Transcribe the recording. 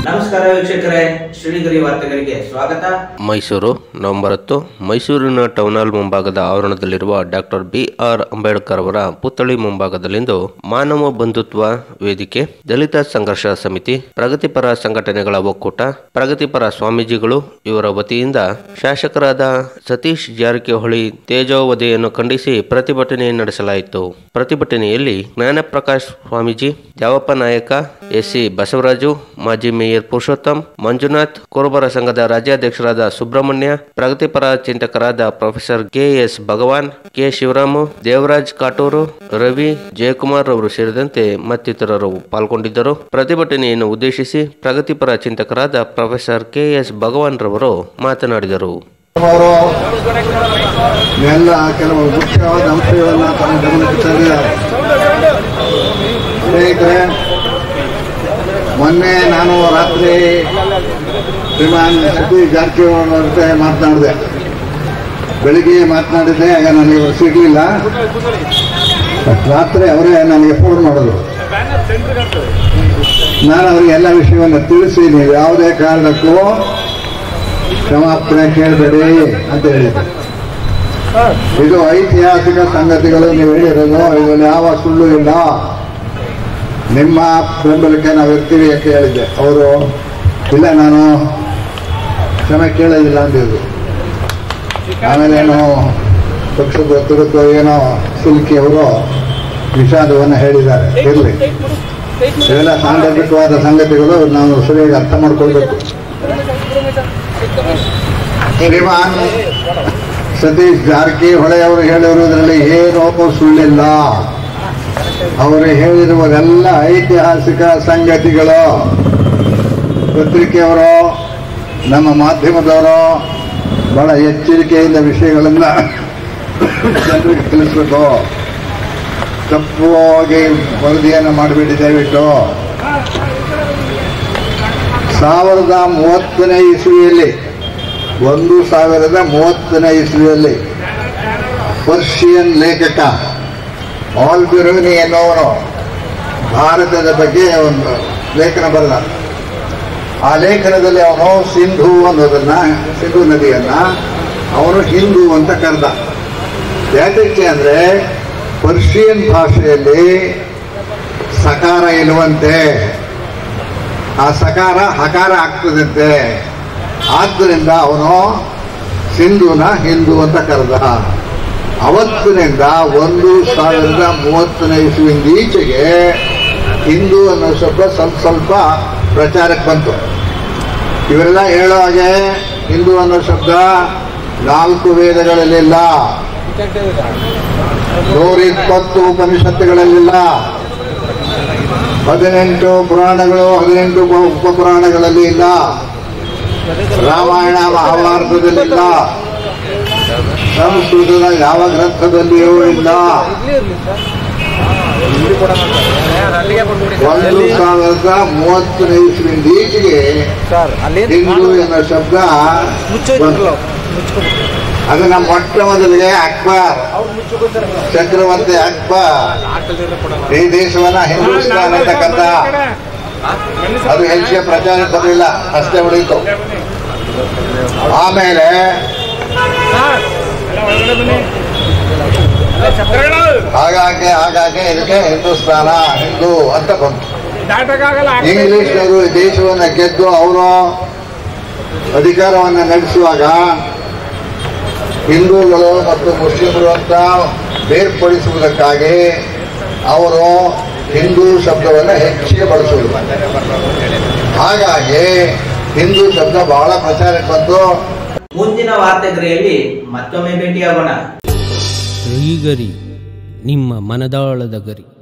ನಮಸ್ಕಾರ ವೀಕ್ಷಕರೇ ಶ್ರೀಗರಿ ವಾರ್ತೆಗಳಿಗೆ ಸ್ವಾಗತ ಮೈಸೂರು ನವೆಂಬರ್ ಹತ್ತು ಮೈಸೂರಿನ ಟೌನ್ ಹಾಲ್ ಮುಂಭಾಗದ ಆವರಣದಲ್ಲಿರುವ ಡಾಕ್ಟರ್ ಬಿ ಆರ್ ಅಂಬೇಡ್ಕರ್ ಅವರ ಪುತ್ಥಳಿ ಮುಂಭಾಗದಲ್ಲಿಂದು ಮಾನವ ಬಂಧುತ್ವ ವೇದಿಕೆ ದಲಿತ ಸಂಘರ್ಷ ಸಮಿತಿ ಪ್ರಗತಿಪರ ಸಂಘಟನೆಗಳ ಒಕ್ಕೂಟ ಪ್ರಗತಿಪರ ಸ್ವಾಮೀಜಿಗಳು ಇವರ ವತಿಯಿಂದ ಶಾಸಕರಾದ ಸತೀಶ್ ಜಾರಕಿಹೊಳಿ ತೇಜೋವಧೆಯನ್ನು ಖಂಡಿಸಿ ಪ್ರತಿಭಟನೆ ನಡೆಸಲಾಯಿತು ಪ್ರತಿಭಟನೆಯಲ್ಲಿ ಜ್ಞಾನಪ್ರಕಾಶ್ ಸ್ವಾಮೀಜಿ ದ್ಯಾವಪ್ಪ ನಾಯಕ ಎಸ್ಸಿ ಬಸವರಾಜು ಮಾಜಿ ಮೇಯರ್ ಪುರುಷೋತ್ತಮ್ ಮಂಜುನಾಥ್ ಕುರುಬರ ಸಂಘದ ರಾಜ್ಯಾಧ್ಯಕ್ಷರಾದ ಸುಬ್ರಹ್ಮಣ್ಯ ಪ್ರಗತಿಪರ ಚಿಂತಕರಾದ professor K S Bhagwan K Shivaramu Devaraj Katur Ravi Jayakumar ಅವರು ಸೇರಿದಂತೆ ಮತ್ತಿತರರು ಪಾಲ್ಗೊಂಡಿದ್ದರು ಪ್ರತಿಭಟನೆಯನ್ನು ಉದ್ದೇಶಿಸಿ ಪ್ರಗತಿಪರ ಚಿಂತಕರಾದ ಪ್ರೊಫೆಸರ್ ಕೆ ಎಸ್ ಭಗವಾನ್ ರವರು ಮಾತನಾಡಿದರು ಅವರು ಎಲ್ಲ ಕೆಲವು ಮುಖ್ಯವಾದ ಅಂಶಗಳನ್ನು ತಮ್ಮ ಗಮನಕ್ಕೆ ತಂದಿದ್ದಾರೆ ಸ್ನೇಹಿತರೆ ಮೊನ್ನೆ ನಾನು ರಾತ್ರಿ ಶ್ರೀಮಾನ್ ಸತೀಶ್ ಜಾರಕಿಹೊಳಿ ಅವ್ರ ಜೊತೆ ಮಾತನಾಡಿದೆ ಬೆಳಿಗ್ಗೆ ಮಾತನಾಡಿದ್ದೆ ಆಗ ನನಗೆ ಇವರು ಸಿಗಲಿಲ್ಲ ರಾತ್ರಿ ಅವರೇ ನನಗೆ ಫೋನ್ ಮಾಡಿದ್ರು ನಾನು ಅವರಿಗೆ ಎಲ್ಲ ವಿಷಯವನ್ನು ತಿಳಿಸಿ ನೀವು ಯಾವುದೇ ಕಾರಣಕ್ಕೂ ಕ್ಷಮಾಪಣೆ ಕೇಳಬೇಡಿ ಅಂತ ಹೇಳಿದ್ದೆ ಇದು ಐತಿಹಾಸಿಕ ಸಂಗತಿಗಳು ನೀವು ಹೇಳಿರೋದು ಇದರಲ್ಲಿ ಯಾವ ಸುಳ್ಳು ಇಲ್ಲ ನಿಮ್ಮ ಬೆಂಬಲಕ್ಕೆ ನಾವು ಇರ್ತೀವಿ ಅಂತ ಹೇಳಿದ್ದೆ ಅವರು ಇಲ್ಲ ನಾನು ಕ್ಷಮೆ ಕೇಳೋದಿಲ್ಲ ಅಂದಿದ್ರು ಆಮೇಲೆ ಏನೋ ಪಕ್ಷದ ತುರುಕು ಏನೋ ಸಿಲ್ಕಿ ಅವರು ವಿಷಾದವನ್ನು ಹೇಳಿದ್ದಾರೆ ಇರಲಿ ಇವೆಲ್ಲ ಸಾಂದರ್ಭಿಕವಾದ ಸಂಗತಿಗಳು ನಾವು ಸರಿಯಾಗಿ ಅರ್ಥ ಮಾಡ್ಕೊಳ್ಬೇಕು ಶ್ರೀಮಾನ್ ಸತೀಶ್ ಜಾರಕಿಹೊಳಿ ಅವರು ಹೇಳಿರುವುದರಲ್ಲಿ ಏನೋ ಸುಳ್ಳಿಲ್ಲ ಅವರು ಹೇಳಿರುವುದೆಲ್ಲ ಐತಿಹಾಸಿಕ ಸಂಗತಿಗಳು ಪತ್ರಿಕೆಯವರು ನಮ್ಮ ಮಾಧ್ಯಮದವರು ಬಹಳ ಎಚ್ಚರಿಕೆಯಿಂದ ವಿಷಯಗಳನ್ನ ಜನರಿಗೆ ತಿಳಿಸ್ಬೇಕು ತಪ್ಪುವಾಗಿ ವರದಿಯನ್ನು ಮಾಡಬೇಡಿ ದಯವಿಟ್ಟು ಸಾವಿರದ ಮೂವತ್ತನೇ ಇಸುವಿಯಲ್ಲಿ ಒಂದು ಸಾವಿರದ ಮೂವತ್ತನೇ ಇಸ್ವಿಯಲ್ಲಿ ಪರ್ಷಿಯನ್ ಲೇಖಕ ಆಲ್ ಬಿರೋನಿ ಎನ್ನುವನು ಭಾರತದ ಬಗ್ಗೆ ಒಂದು ಲೇಖನ ಬರೆದ ಆ ಲೇಖನದಲ್ಲಿ ಅವನು ಸಿಂಧು ಅನ್ನೋದನ್ನ ಸಿಂಧು ನದಿಯನ್ನ ಅವನು ಹಿಂದೂ ಅಂತ ಕರೆದ ಯಾತಕ್ಕೆ ಅಂದ್ರೆ ಪರ್ಷಿಯನ್ ಭಾಷೆಯಲ್ಲಿ ಸಕಾರ ಇರುವಂತೆ ಆ ಸಕಾರ ಹಕಾರ ಆಗ್ತದಂತೆ ಆದ್ದರಿಂದ ಅವನು ಸಿಂಧುನ ಹಿಂದೂ ಅಂತ ಕರೆದ ಅವತ್ತಿನಿಂದ ಒಂದು ಸಾವಿರದ ಮೂವತ್ತನೇ ಇಸುವಿಂದ ಈಚೆಗೆ ಹಿಂದೂ ಅನ್ನೋ ಶಬ್ದ ಸ್ವಲ್ಪ ಸ್ವಲ್ಪ ಪ್ರಚಾರಕ್ಕೆ ಬಂತು ಇವರೆಲ್ಲ ಹೇಳೋ ಹಾಗೆ ಹಿಂದೂ ಅನ್ನೋ ಶಬ್ದ ನಾಲ್ಕು ವೇದಗಳಲ್ಲಿಲ್ಲ ನೂರಿಪ್ಪತ್ತು ಉಪನಿಷತ್ತುಗಳಲ್ಲಿಲ್ಲ ಹದಿನೆಂಟು ಪುರಾಣಗಳು ಹದಿನೆಂಟು ಉಪ- ಉಪಪುರಾಣಗಳಲ್ಲಿ ಇಲ್ಲ ರಾಮಾಯಣ ಮಹಾಭಾರತದಲ್ಲಿಲ್ಲ ಸಂಸ್ಕೃತದ ಯಾವ ಗ್ರಂಥದಲ್ಲಿಯೂ ಇಲ್ಲ ಒಂದು ಸಾವಿರದ ಮೂವತ್ತನೇ ಇಸ್ವಿಂದ ಈಚೆಗೆ ಹಿಂದೂ ಎನ್ನುವ ಶಬ್ದ ಬಂತು. ಅದನ್ನ ಮೊಟ್ಟ ಮೊದಲಿಗೆ ಅಕ್ಬರ್ ಚಕ್ರವರ್ತಿ ಅಕ್ಬರ್ ಈ ದೇಶವನ್ನ ಹಿಂದೂಸ್ತಾನ್ ಅಂತಕ್ಕಂಥ ಅದು ಹೆಚ್ಚಿಗೆ ಪ್ರಚಾರ ಬರಲಿಲ್ಲ ಅಷ್ಟೇ ಉಳಿತು ಆಮೇಲೆ ಹಾಗಾಗಿ ಹಾಗಾಗಿ ಇದಕ್ಕೆ ಹಿಂದೂಸ್ತಾನ ಹಿಂದೂ ಅಂತ ಬಂತು ಇಂಗ್ಲಿಷ್ ಅವರು ಈ ದೇಶವನ್ನ ಗೆದ್ದು ಅವರು ಅಧಿಕಾರವನ್ನ ನಡೆಸುವಾಗ ಹಿಂದೂಗಳು ಮತ್ತು ಮುಸ್ಲಿಮರು ಅಂತ ಬೇರ್ಪಡಿಸುವುದಕ್ಕಾಗಿ ಅವರು ಹಿಂದೂ ಶಬ್ದವನ್ನು ಹೆಚ್ಚಿಗೆ ಬಳಸುವುದು ಹಾಗಾಗಿ ಹಿಂದೂ ಶಬ್ದ ಬಹಳ ಪ್ರಚಾರಕ್ಕೆ ಬಂತು ಮುಂದಿನ ವಾರ್ತೆಗರಿಯಲ್ಲಿ ಮತ್ತೊಮ್ಮೆ ಭೇಟಿಯಾಗೋಣ ಗರಿ ನಿಮ್ಮ ಮನದಾಳದ ಗರಿ